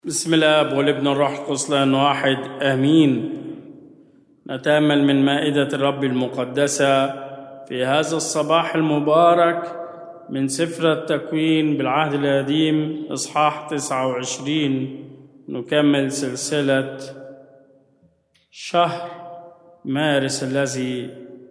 بسم الاب والابن والروح القدس لان واحد امين نتامل من مائده الرب المقدسه في هذا الصباح المبارك من سفر التكوين بالعهد القديم اصحاح 29 نكمل سلسله شهر مارس الذي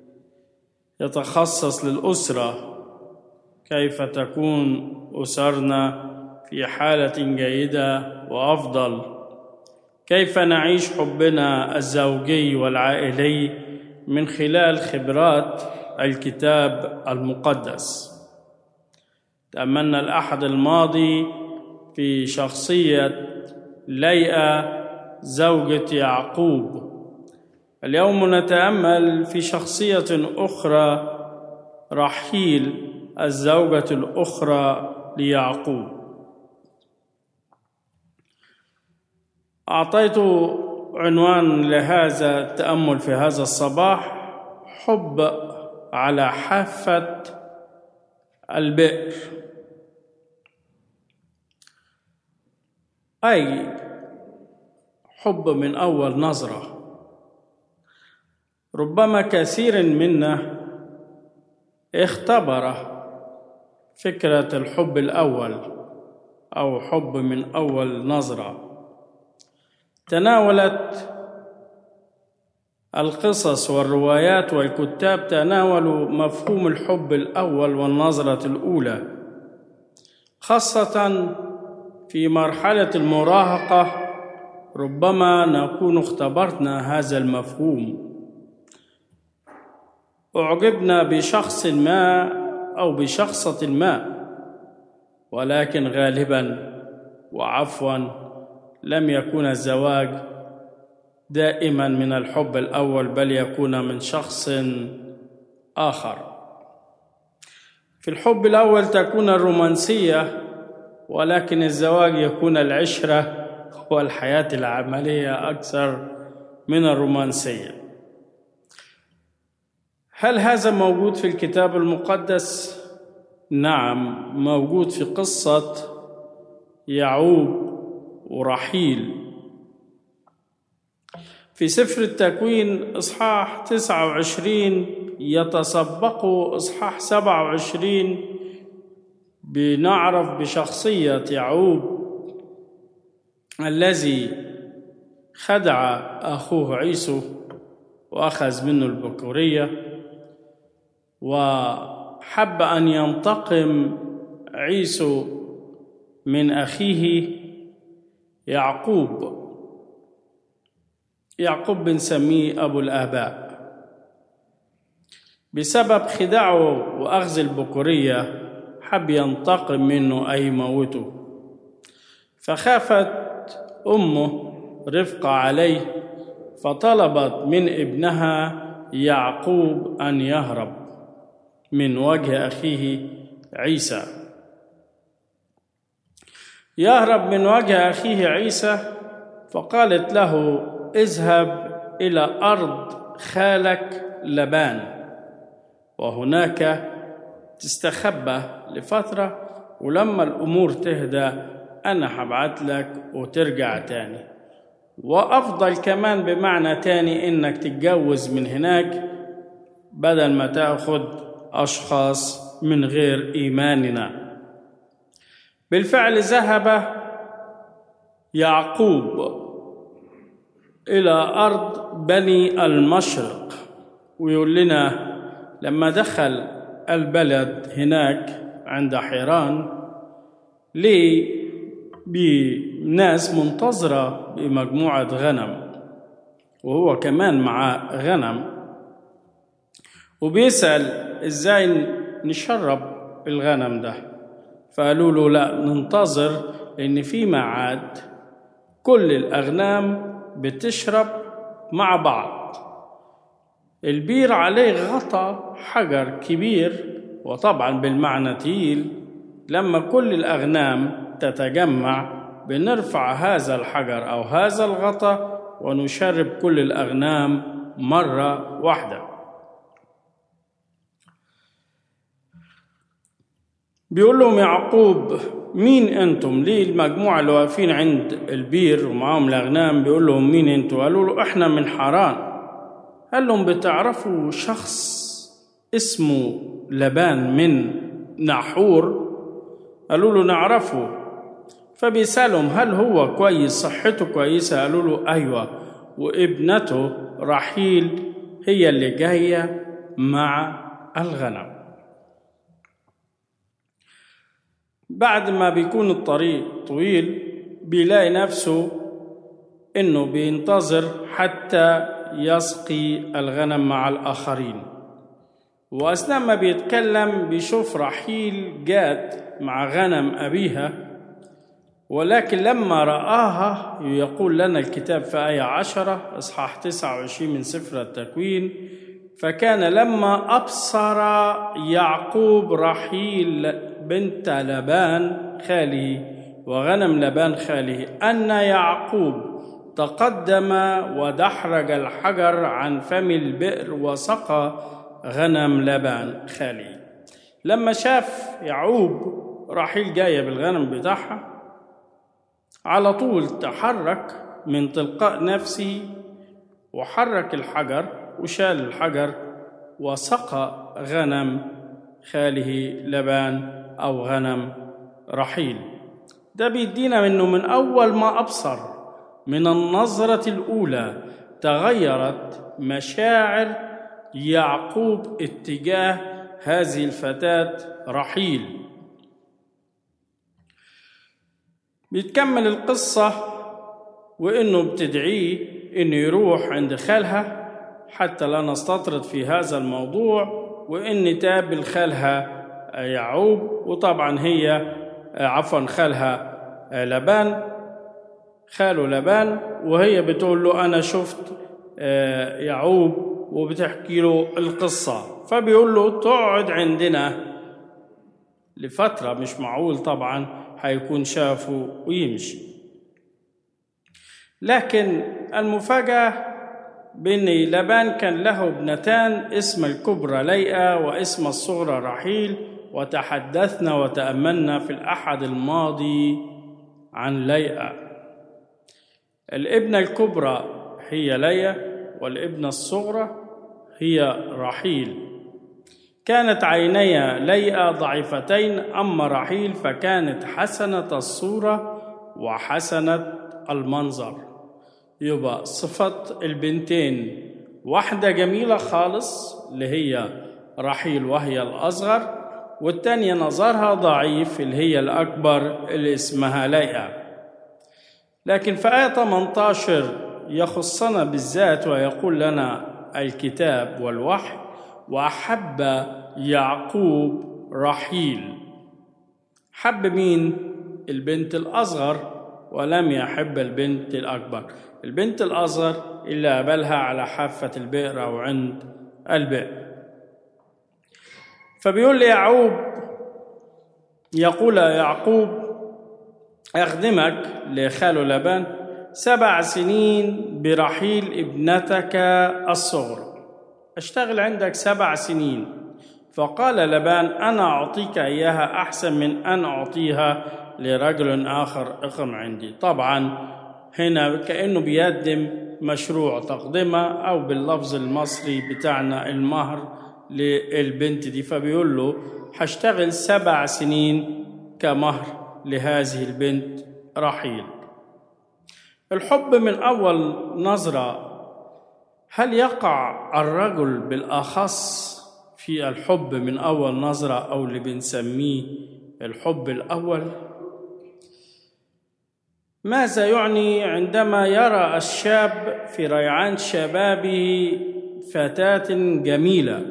يتخصص للاسره كيف تكون اسرنا في حاله جيده وافضل كيف نعيش حبنا الزوجي والعائلي من خلال خبرات الكتاب المقدس تاملنا الاحد الماضي في شخصيه ليئه زوجه يعقوب اليوم نتامل في شخصيه اخرى رحيل الزوجه الاخرى ليعقوب أعطيت عنوان لهذا التأمل في هذا الصباح حب على حافة البئر أي حب من أول نظرة ربما كثير منا اختبر فكرة الحب الأول أو حب من أول نظرة تناولت القصص والروايات والكتاب تناولوا مفهوم الحب الاول والنظره الاولى خاصه في مرحله المراهقه ربما نكون اختبرنا هذا المفهوم اعجبنا بشخص ما او بشخصه ما ولكن غالبا وعفوا لم يكون الزواج دائما من الحب الاول بل يكون من شخص اخر في الحب الاول تكون الرومانسيه ولكن الزواج يكون العشره والحياه العمليه اكثر من الرومانسيه هل هذا موجود في الكتاب المقدس نعم موجود في قصه يعوب ورحيل في سفر التكوين إصحاح 29 يتسبق إصحاح 27 بنعرف بشخصية يعوب الذي خدع أخوه عيسو وأخذ منه البكورية وحب أن ينتقم عيسو من أخيه يعقوب يعقوب بنسميه أبو الآباء بسبب خداعه وأخذ البكورية حب ينتقم منه أي موته فخافت أمه رفقة عليه فطلبت من ابنها يعقوب أن يهرب من وجه أخيه عيسى يهرب من وجه أخيه عيسى فقالت له اذهب إلى أرض خالك لبان وهناك تستخبى لفترة ولما الأمور تهدى أنا هبعت لك وترجع تاني وأفضل كمان بمعنى تاني إنك تتجوز من هناك بدل ما تاخد أشخاص من غير إيماننا بالفعل ذهب يعقوب إلى أرض بني المشرق ويقول لنا لما دخل البلد هناك عند حيران ليه بناس منتظرة بمجموعة غنم وهو كمان معاه غنم وبيسأل ازاي نشرب الغنم ده فقالوا له لا ننتظر لأن في ميعاد كل الأغنام بتشرب مع بعض البير عليه غطا حجر كبير وطبعا بالمعنى تقيل لما كل الأغنام تتجمع بنرفع هذا الحجر أو هذا الغطا ونشرب كل الأغنام مرة واحدة بيقول لهم يعقوب مين انتم ليه المجموعة اللي واقفين عند البير ومعاهم الأغنام بيقول لهم مين انتم قالوا له احنا من حران قال لهم بتعرفوا شخص اسمه لبان من ناحور قالوا له نعرفه فبيسألهم هل هو كويس صحته كويسة قالوا له أيوة وابنته رحيل هي اللي جاية مع الغنم بعد ما بيكون الطريق طويل بيلاقي نفسه انه بينتظر حتى يسقي الغنم مع الاخرين واثناء ما بيتكلم بيشوف رحيل جات مع غنم ابيها ولكن لما رآها يقول لنا الكتاب في آية عشرة إصحاح 29 من سفر التكوين فكان لما أبصر يعقوب رحيل بنت لبان خاله وغنم لبان خاله أن يعقوب تقدم ودحرج الحجر عن فم البئر وسقى غنم لبان خاله لما شاف يعقوب رحيل جاية بالغنم بتاعها على طول تحرك من تلقاء نفسه وحرك الحجر وشال الحجر وسقى غنم خاله لبان أو غنم رحيل ده بيدينا منه من أول ما أبصر من النظرة الأولى تغيرت مشاعر يعقوب اتجاه هذه الفتاة رحيل بيتكمل القصة وإنه بتدعيه إنه يروح عند خالها حتى لا نستطرد في هذا الموضوع وإن تقابل خالها يعقوب وطبعا هي عفوا خالها لبان خاله لبان وهي بتقول له أنا شفت يعقوب وبتحكي له القصة فبيقول له تقعد عندنا لفترة مش معقول طبعا هيكون شافه ويمشي لكن المفاجأة بأن لبان كان له ابنتان اسم الكبرى ليئة واسم الصغرى رحيل وتحدثنا وتأملنا في الأحد الماضي عن ليئة الابنة الكبرى هي ليئة والابنة الصغرى هي رحيل كانت عيني ليئة ضعيفتين أما رحيل فكانت حسنة الصورة وحسنة المنظر يبقى صفة البنتين واحدة جميلة خالص اللي هي رحيل وهي الأصغر والتانية نظرها ضعيف اللي هي الأكبر اللي اسمها ليئة لكن في آية 18 يخصنا بالذات ويقول لنا الكتاب والوحي وأحب يعقوب رحيل حب مين البنت الأصغر ولم يحب البنت الأكبر البنت الأصغر اللي قابلها على حافة البئر أو عند البئر فبيقول لي يعقوب يقول يعقوب أخدمك لخاله لبان سبع سنين برحيل ابنتك الصغرى أشتغل عندك سبع سنين فقال لبان أنا أعطيك إياها أحسن من أن أعطيها لرجل آخر اقم عندي طبعا هنا كأنه بيقدم مشروع تقدمة أو باللفظ المصري بتاعنا المهر للبنت دي فبيقول له هشتغل سبع سنين كمهر لهذه البنت رحيل الحب من أول نظرة هل يقع الرجل بالأخص في الحب من أول نظرة أو اللي بنسميه الحب الأول ماذا يعني عندما يرى الشاب في ريعان شبابه فتاة جميلة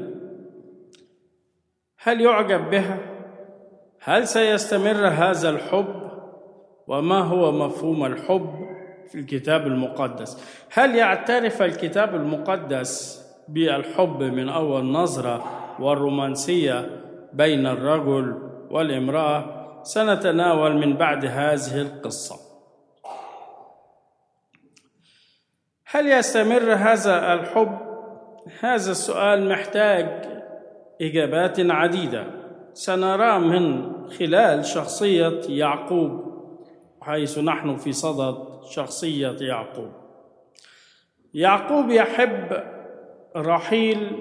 هل يعجب بها هل سيستمر هذا الحب وما هو مفهوم الحب في الكتاب المقدس هل يعترف الكتاب المقدس بالحب من اول نظره والرومانسيه بين الرجل والامراه سنتناول من بعد هذه القصه هل يستمر هذا الحب هذا السؤال محتاج اجابات عديده سنرى من خلال شخصية يعقوب حيث نحن في صدد شخصية يعقوب يعقوب يحب رحيل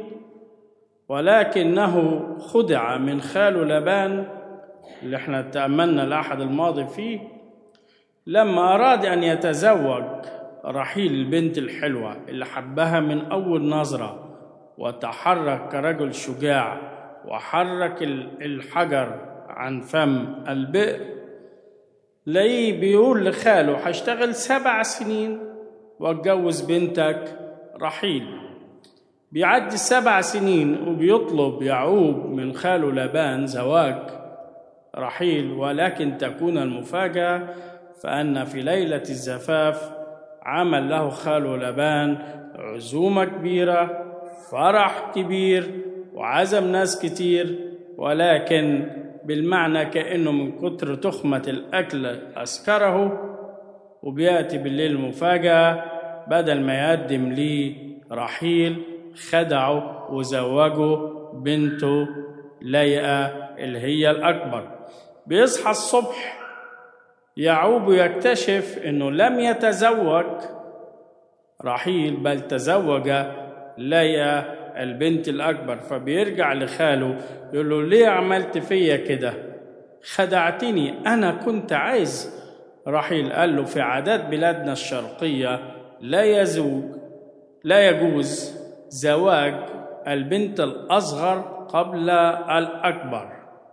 ولكنه خدع من خاله لبان اللي احنا تأملنا الأحد الماضي فيه لما أراد أن يتزوج رحيل البنت الحلوة اللي حبها من أول نظرة وتحرك كرجل شجاع وحرك الحجر عن فم البئر ليه بيقول لخاله هشتغل سبع سنين واتجوز بنتك رحيل بيعدي السبع سنين وبيطلب يعقوب من خاله لبان زواج رحيل ولكن تكون المفاجأة فأن في ليلة الزفاف عمل له خاله لبان عزومة كبيرة فرح كبير وعزم ناس كتير ولكن بالمعنى كأنه من كتر تخمة الأكل أسكره وبيأتي بالليل مفاجأة بدل ما يقدم لي رحيل خدعه وزوجه بنته ليئة اللي هي الأكبر بيصحى الصبح يعوب يكتشف انه لم يتزوج رحيل بل تزوج ليا البنت الاكبر فبيرجع لخاله يقول له ليه عملت فيا كده خدعتني انا كنت عايز رحيل قال له في عادات بلادنا الشرقيه لا يزوج لا يجوز زواج البنت الاصغر قبل الاكبر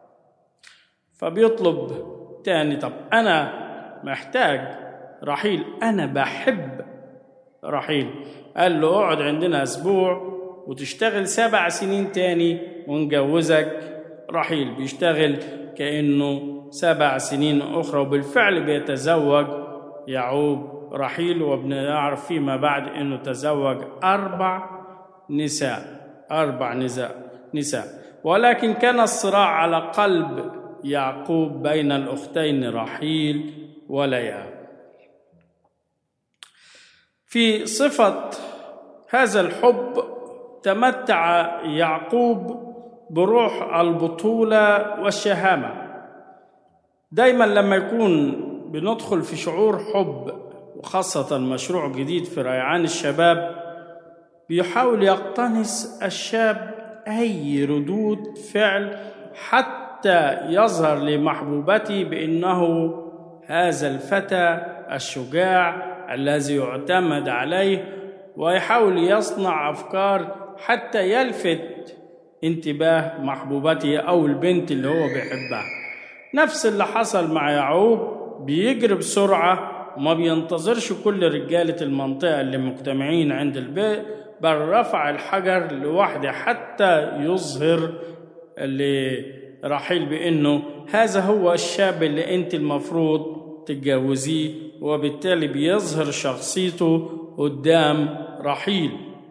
فبيطلب تاني طب أنا محتاج رحيل أنا بحب رحيل قال له اقعد عندنا أسبوع وتشتغل سبع سنين تاني ونجوزك رحيل بيشتغل كأنه سبع سنين أخرى وبالفعل بيتزوج يعوب رحيل وبنعرف فيما بعد أنه تزوج أربع نساء أربع نساء نساء ولكن كان الصراع على قلب يعقوب بين الأختين رحيل وليا في صفة هذا الحب تمتع يعقوب بروح البطولة والشهامة دايما لما يكون بندخل في شعور حب وخاصة مشروع جديد في ريعان الشباب بيحاول يقتنص الشاب أي ردود فعل حتى حتى يظهر لمحبوبته بانه هذا الفتى الشجاع الذي يعتمد عليه ويحاول يصنع افكار حتى يلفت انتباه محبوبته او البنت اللي هو بيحبها نفس اللي حصل مع يعقوب بيجري بسرعه وما بينتظرش كل رجاله المنطقه اللي مجتمعين عند البيت بل رفع الحجر لوحده حتى يظهر اللي رحيل بانه هذا هو الشاب اللي انت المفروض تتجوزيه وبالتالي بيظهر شخصيته قدام رحيل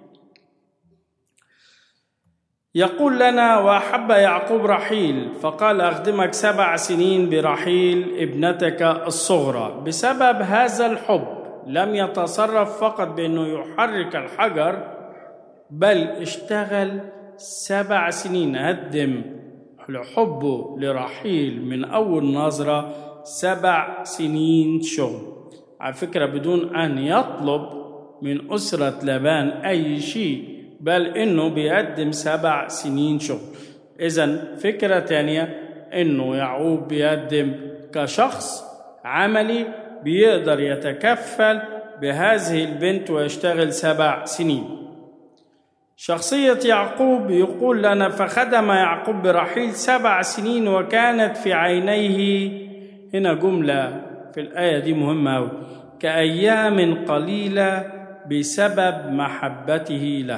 يقول لنا واحب يعقوب رحيل فقال اخدمك سبع سنين برحيل ابنتك الصغرى بسبب هذا الحب لم يتصرف فقط بانه يحرك الحجر بل اشتغل سبع سنين قدم حبه لرحيل من أول نظرة سبع سنين شغل على فكرة بدون أن يطلب من أسرة لبان أي شيء بل إنه بيقدم سبع سنين شغل إذا فكرة تانية إنه يعقوب بيقدم كشخص عملي بيقدر يتكفل بهذه البنت ويشتغل سبع سنين شخصية يعقوب يقول لنا فخدم يعقوب برحيل سبع سنين وكانت في عينيه هنا جملة في الآية دي مهمة أوي كأيام قليلة بسبب محبته له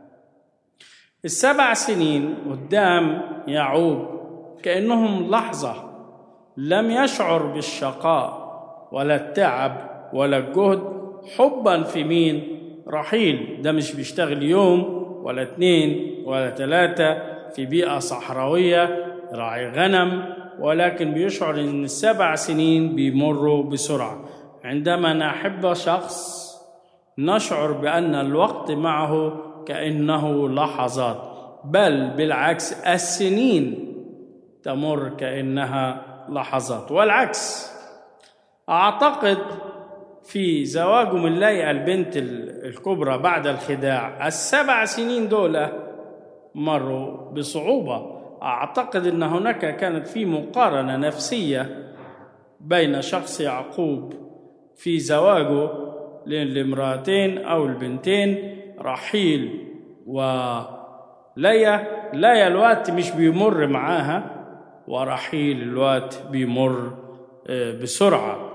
السبع سنين قدام يعقوب كأنهم لحظة لم يشعر بالشقاء ولا التعب ولا الجهد حبا في مين رحيل ده مش بيشتغل يوم ولا اتنين ولا تلاتة في بيئة صحراوية راعي غنم ولكن بيشعر ان السبع سنين بيمروا بسرعة عندما نحب شخص نشعر بأن الوقت معه كأنه لحظات بل بالعكس السنين تمر كانها لحظات والعكس اعتقد في زواجه من ليئة البنت الكبرى بعد الخداع السبع سنين دول مروا بصعوبة أعتقد أن هناك كانت في مقارنة نفسية بين شخص يعقوب في زواجه للامرأتين أو البنتين رحيل وليا ليا الوقت مش بيمر معاها ورحيل الوقت بيمر بسرعه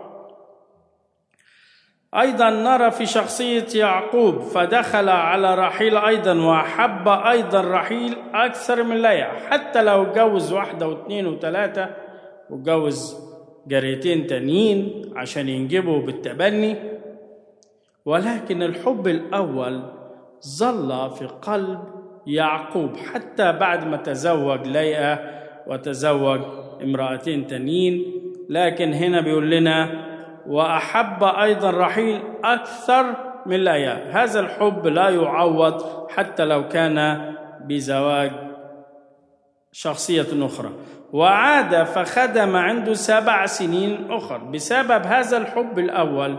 ايضا نرى في شخصيه يعقوب فدخل على رحيل ايضا واحب ايضا رحيل اكثر من ليا حتى لو اتجوز واحده واثنين وثلاثه واتجوز جاريتين تانيين عشان ينجبوا بالتبني ولكن الحب الاول ظل في قلب يعقوب حتى بعد ما تزوج ليئه وتزوج امرأتين تانيين لكن هنا بيقول لنا وأحب أيضا رحيل أكثر من ليا هذا الحب لا يعوض حتى لو كان بزواج شخصية أخرى وعاد فخدم عنده سبع سنين أخر بسبب هذا الحب الأول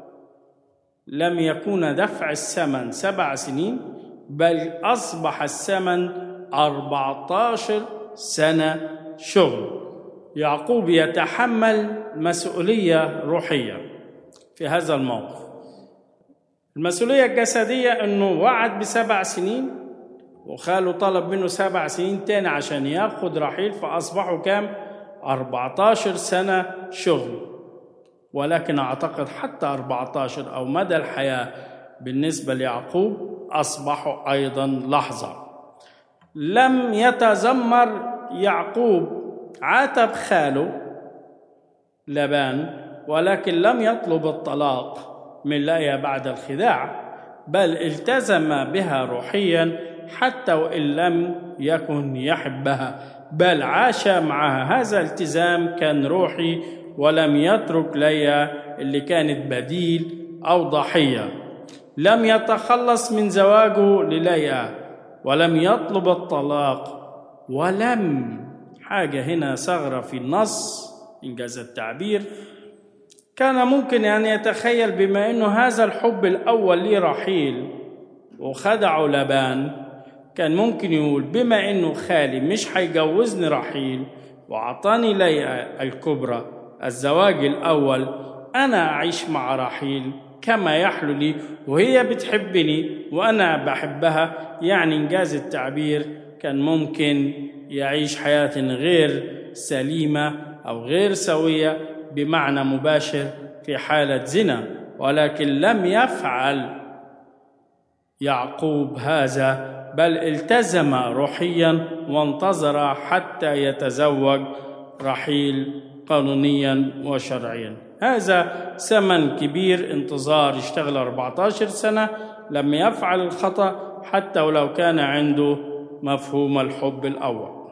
لم يكون دفع الثمن سبع سنين بل أصبح الثمن أربعة عشر سنة شغل يعقوب يتحمل مسؤولية روحية في هذا الموقف المسؤولية الجسدية أنه وعد بسبع سنين وخاله طلب منه سبع سنين تاني عشان ياخد رحيل فأصبحوا كام 14 سنة شغل ولكن أعتقد حتى 14 أو مدى الحياة بالنسبة ليعقوب أصبحوا أيضا لحظة لم يتذمر يعقوب عاتب خاله لبان ولكن لم يطلب الطلاق من ليا بعد الخداع بل التزم بها روحيا حتى وان لم يكن يحبها بل عاش معها هذا التزام كان روحي ولم يترك ليا اللي كانت بديل او ضحيه لم يتخلص من زواجه لليا ولم يطلب الطلاق ولم حاجة هنا ثغرة في النص إنجاز التعبير كان ممكن أن يتخيل بما أنه هذا الحب الأول لرحيل وخدعه لبان كان ممكن يقول بما أنه خالي مش هيجوزني رحيل وأعطاني ليئة الكبرى الزواج الأول أنا أعيش مع رحيل كما يحلو لي وهي بتحبني وأنا بحبها يعني إنجاز التعبير كان ممكن يعيش حياة غير سليمة أو غير سوية بمعنى مباشر في حالة زنا ولكن لم يفعل يعقوب هذا بل التزم روحيا وانتظر حتى يتزوج رحيل قانونيا وشرعيا هذا ثمن كبير انتظار يشتغل 14 سنة لم يفعل الخطأ حتى ولو كان عنده مفهوم الحب الأول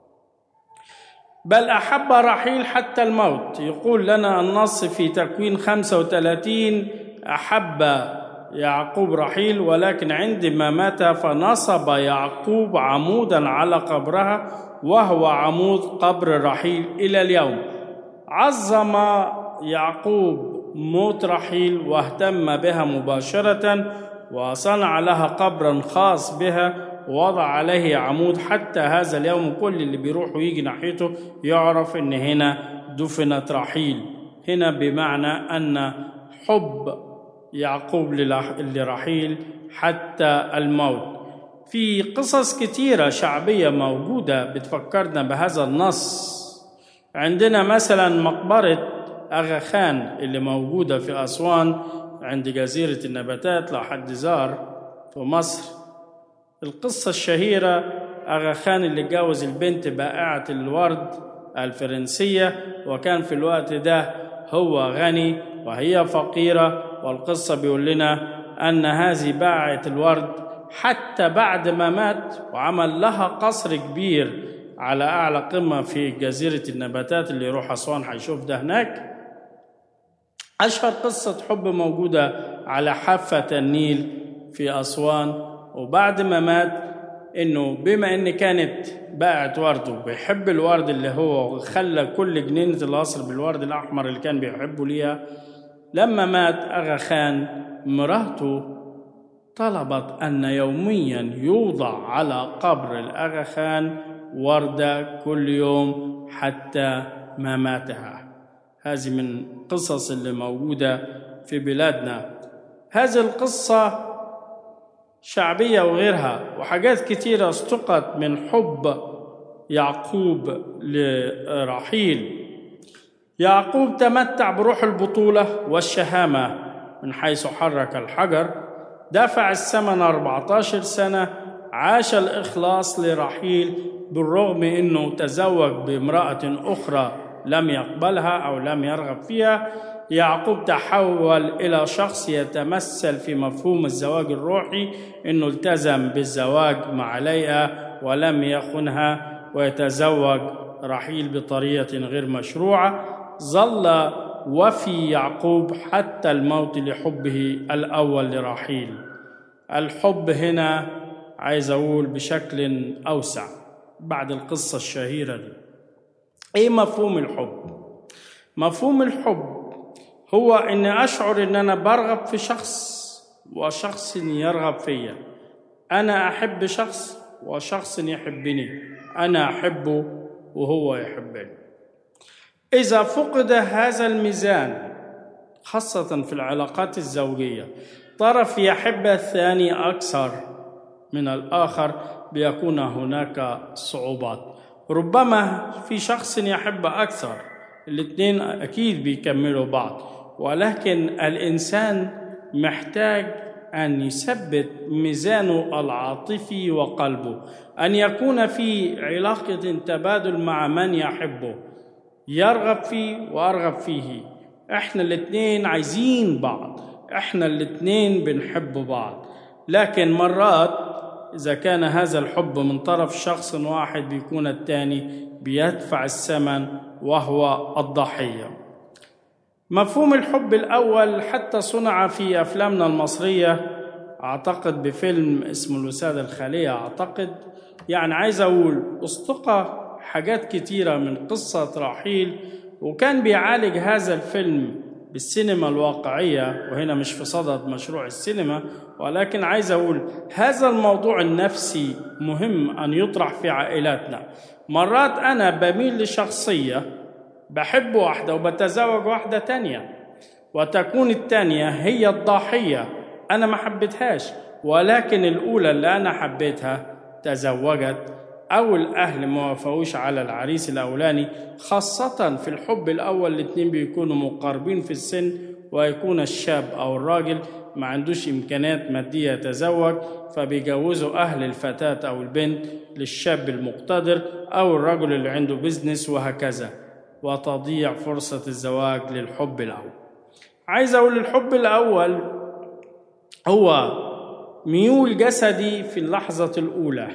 بل أحب رحيل حتى الموت يقول لنا النص في تكوين 35 أحب يعقوب رحيل ولكن عندما مات فنصب يعقوب عمودا على قبرها وهو عمود قبر رحيل إلى اليوم عظم يعقوب موت رحيل واهتم بها مباشرة وصنع لها قبرا خاص بها ووضع عليه عمود حتى هذا اليوم كل اللي بيروح ويجي ناحيته يعرف ان هنا دفنت رحيل هنا بمعنى ان حب يعقوب لرحيل حتى الموت في قصص كتيرة شعبية موجودة بتفكرنا بهذا النص عندنا مثلا مقبرة أغا خان اللي موجودة في أسوان عند جزيرة النباتات لو حد زار في مصر القصة الشهيرة أغا خان اللي جوز البنت بائعة الورد الفرنسية وكان في الوقت ده هو غني وهي فقيرة والقصة بيقول لنا أن هذه باعة الورد حتى بعد ما مات وعمل لها قصر كبير على أعلى قمة في جزيرة النباتات اللي يروح أسوان هيشوف ده هناك أشهر قصة حب موجودة على حافة النيل في أسوان وبعد ما مات انه بما ان كانت باعت ورد وبيحب الورد اللي هو خلى كل جنينة القصر بالورد الأحمر اللي كان بيحبه ليها لما مات أغا خان مراته طلبت أن يوميا يوضع على قبر الأغا خان وردة كل يوم حتى مماتها هذه من قصص اللي موجودة في بلادنا هذه القصة شعبية وغيرها وحاجات كتيرة استقت من حب يعقوب لرحيل يعقوب تمتع بروح البطولة والشهامة من حيث حرك الحجر دفع الثمن 14 سنة عاش الإخلاص لرحيل بالرغم أنه تزوج بامرأة أخرى لم يقبلها أو لم يرغب فيها يعقوب تحول إلى شخص يتمثل في مفهوم الزواج الروحي أنه التزم بالزواج مع ليئة ولم يخنها ويتزوج رحيل بطريقة غير مشروعة ظل وفي يعقوب حتى الموت لحبه الأول لرحيل الحب هنا عايز أقول بشكل أوسع بعد القصة الشهيرة دي إيه مفهوم الحب؟ مفهوم الحب هو اني اشعر ان انا برغب في شخص وشخص يرغب فيا انا احب شخص وشخص يحبني انا احبه وهو يحبني اذا فقد هذا الميزان خاصه في العلاقات الزوجيه طرف يحب الثاني اكثر من الاخر بيكون هناك صعوبات ربما في شخص يحب اكثر الاثنين اكيد بيكملوا بعض ولكن الانسان محتاج ان يثبت ميزانه العاطفي وقلبه ان يكون في علاقه تبادل مع من يحبه يرغب فيه وارغب فيه احنا الاثنين عايزين بعض احنا الاثنين بنحب بعض لكن مرات اذا كان هذا الحب من طرف شخص واحد بيكون الثاني بيدفع الثمن وهو الضحيه مفهوم الحب الأول حتى صنع في أفلامنا المصرية أعتقد بفيلم اسمه الوسادة الخالية أعتقد يعني عايز أقول استقى حاجات كتيرة من قصة رحيل وكان بيعالج هذا الفيلم بالسينما الواقعية وهنا مش في صدد مشروع السينما ولكن عايز أقول هذا الموضوع النفسي مهم أن يطرح في عائلاتنا مرات أنا بميل لشخصية بحب واحدة وبتزوج واحدة تانية وتكون التانية هي الضحية أنا ما حبيتهاش ولكن الأولى اللي أنا حبيتها تزوجت أو الأهل ما وافقوش على العريس الأولاني خاصة في الحب الأول الاتنين بيكونوا مقاربين في السن ويكون الشاب أو الراجل ما عندوش إمكانيات مادية يتزوج فبيجوزوا أهل الفتاة أو البنت للشاب المقتدر أو الرجل اللي عنده بيزنس وهكذا وتضيع فرصة الزواج للحب الأول عايز أقول الحب الأول هو ميول جسدي في اللحظة الأولى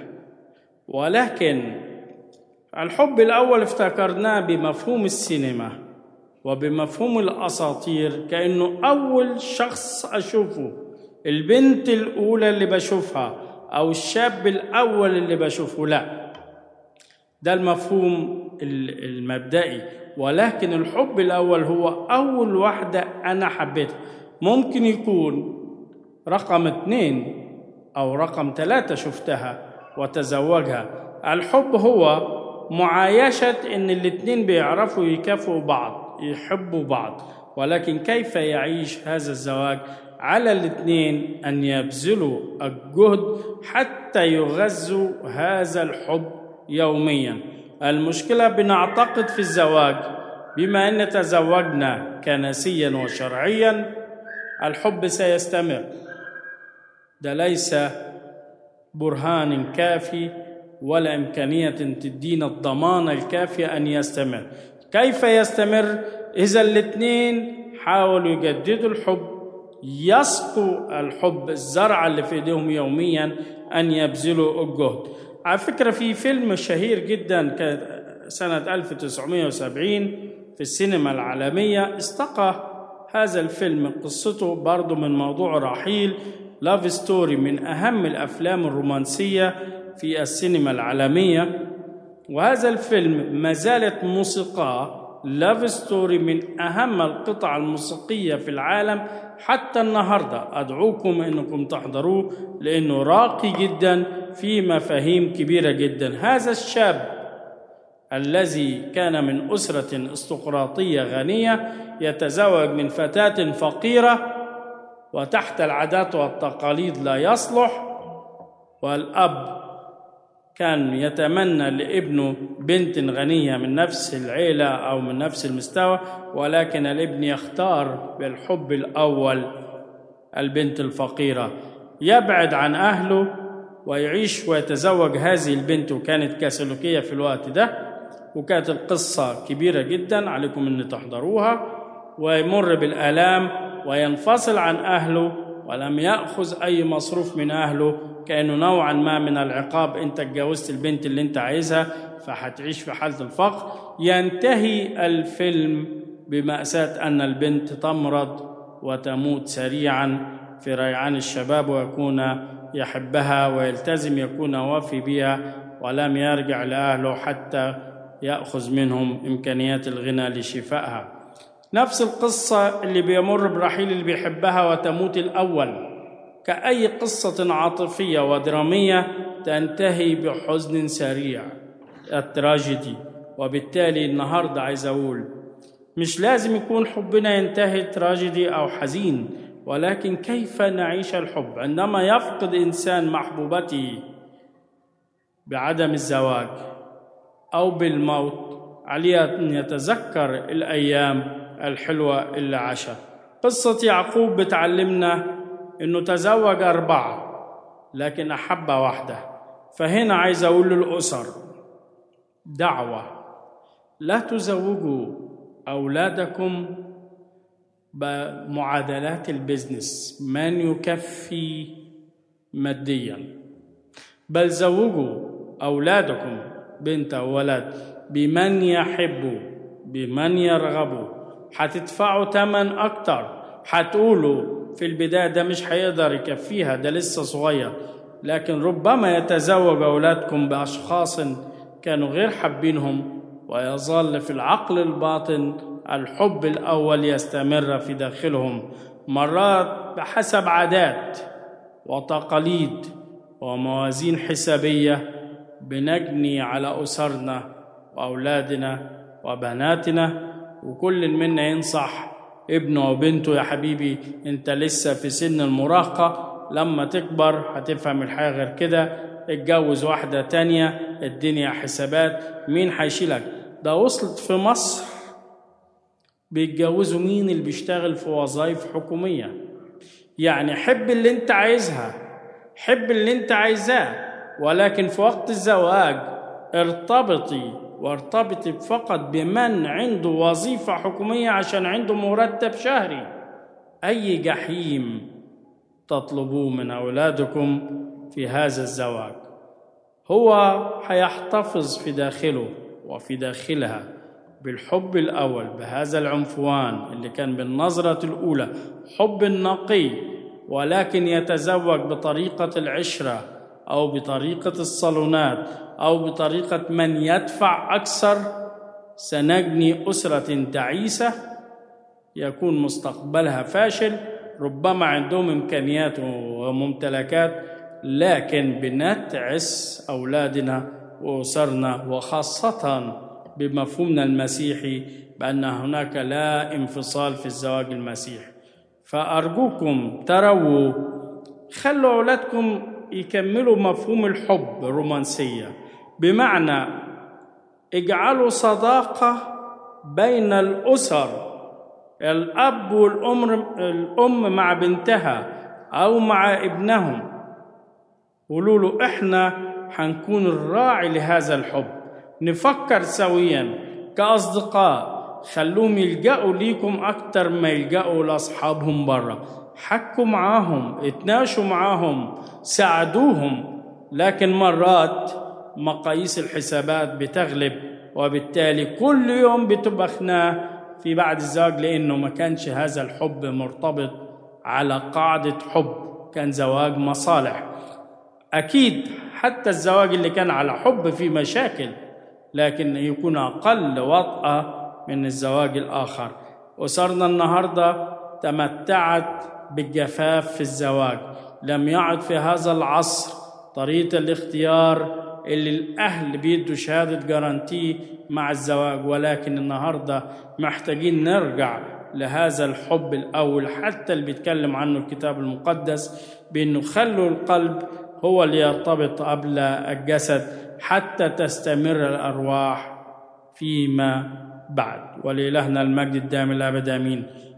ولكن الحب الأول افتكرناه بمفهوم السينما وبمفهوم الأساطير كأنه أول شخص أشوفه البنت الأولى اللي بشوفها أو الشاب الأول اللي بشوفه لا ده المفهوم المبدئي ولكن الحب الأول هو أول واحدة أنا حبيتها ممكن يكون رقم اثنين أو رقم ثلاثة شفتها وتزوجها الحب هو معايشة إن الاتنين بيعرفوا يكافئوا بعض يحبوا بعض ولكن كيف يعيش هذا الزواج على الاثنين أن يبذلوا الجهد حتى يغذوا هذا الحب يوميا المشكلة بنعتقد في الزواج بما أن تزوجنا كنسيا وشرعيا الحب سيستمر ده ليس برهان كافي ولا إمكانية تدينا الضمان الكافي أن يستمر كيف يستمر إذا الاثنين حاولوا يجددوا الحب يسقوا الحب الزرع اللي في ايديهم يوميا ان يبذلوا الجهد على فكره في فيلم شهير جدا سنه 1970 في السينما العالميه استقى هذا الفيلم قصته برضه من موضوع رحيل لاف ستوري من اهم الافلام الرومانسيه في السينما العالمية وهذا الفيلم ما زالت موسيقاه لاف ستوري من أهم القطع الموسيقية في العالم حتى النهاردة أدعوكم أنكم تحضروه لأنه راقي جدا في مفاهيم كبيرة جدا هذا الشاب الذي كان من أسرة استقراطية غنية يتزوج من فتاة فقيرة وتحت العادات والتقاليد لا يصلح والأب كان يتمنى لابنه بنت غنية من نفس العيلة أو من نفس المستوى ولكن الابن يختار بالحب الأول البنت الفقيرة يبعد عن أهله ويعيش ويتزوج هذه البنت وكانت كاثوليكية في الوقت ده وكانت القصة كبيرة جدا عليكم أن تحضروها ويمر بالآلام وينفصل عن أهله ولم يأخذ أي مصروف من أهله كأنه نوعا ما من العقاب أنت اتجوزت البنت اللي أنت عايزها فهتعيش في حالة الفقر ينتهي الفيلم بمأساة أن البنت تمرض وتموت سريعا في ريعان الشباب ويكون يحبها ويلتزم يكون وافي بها ولم يرجع لأهله حتى يأخذ منهم إمكانيات الغنى لشفائها نفس القصة اللي بيمر برحيل اللي بيحبها وتموت الأول كأي قصة عاطفية ودرامية تنتهي بحزن سريع التراجيدي وبالتالي النهاردة عايز أقول مش لازم يكون حبنا ينتهي تراجيدي أو حزين ولكن كيف نعيش الحب عندما يفقد إنسان محبوبته بعدم الزواج أو بالموت عليه أن يتذكر الأيام الحلوة اللي عاشها قصة يعقوب بتعلمنا أنه تزوج أربعة لكن أحب واحدة فهنا عايز أقول للأسر دعوة لا تزوجوا أولادكم بمعادلات البزنس من يكفي ماديا بل زوجوا أولادكم بنت أو ولد بمن يحبوا بمن يرغبوا هتدفعوا تمن أكتر هتقولوا في البداية ده مش هيقدر يكفيها ده لسه صغير لكن ربما يتزوج أولادكم بأشخاص كانوا غير حابينهم ويظل في العقل الباطن الحب الأول يستمر في داخلهم مرات بحسب عادات وتقاليد وموازين حسابيه بنجني على أسرنا وأولادنا وبناتنا وكل منا ينصح ابنه وبنته يا حبيبي انت لسه في سن المراهقة لما تكبر هتفهم الحياة غير كده اتجوز واحدة تانية الدنيا حسابات مين هيشيلك ده وصلت في مصر بيتجوزوا مين اللي بيشتغل في وظائف حكومية يعني حب اللي انت عايزها حب اللي انت عايزاه ولكن في وقت الزواج ارتبطي وارتبطي فقط بمن عنده وظيفة حكومية عشان عنده مرتب شهري أي جحيم تطلبوه من أولادكم في هذا الزواج هو هيحتفظ في داخله وفي داخلها بالحب الأول بهذا العنفوان اللي كان بالنظرة الأولى حب النقي ولكن يتزوج بطريقة العشرة أو بطريقة الصالونات أو بطريقة من يدفع أكثر سنجني أسرة تعيسة يكون مستقبلها فاشل ربما عندهم إمكانيات وممتلكات لكن بنتعس أولادنا وأسرنا وخاصة بمفهومنا المسيحي بأن هناك لا انفصال في الزواج المسيحي فأرجوكم تروا خلوا أولادكم يكملوا مفهوم الحب الرومانسية بمعنى اجعلوا صداقة بين الأسر الأب والأم الأم مع بنتها أو مع ابنهم قولوا له إحنا هنكون الراعي لهذا الحب نفكر سويا كأصدقاء خلوهم يلجأوا ليكم أكتر ما يلجأوا لأصحابهم بره حكوا معاهم اتناشوا معاهم ساعدوهم لكن مرات مقاييس الحسابات بتغلب وبالتالي كل يوم بتبقى خناقه في بعد الزواج لانه ما كانش هذا الحب مرتبط على قاعده حب كان زواج مصالح أكيد حتى الزواج اللي كان على حب فيه مشاكل لكن يكون أقل وطأة من الزواج الآخر أسرنا النهاردة تمتعت بالجفاف في الزواج لم يعد في هذا العصر طريقة الاختيار اللي الأهل بيدوا شهادة جارانتي مع الزواج ولكن النهاردة محتاجين نرجع لهذا الحب الأول حتى اللي بيتكلم عنه الكتاب المقدس بأنه خلوا القلب هو اللي يرتبط قبل الجسد حتى تستمر الأرواح فيما بعد ولإلهنا المجد الدائم الأبد آمين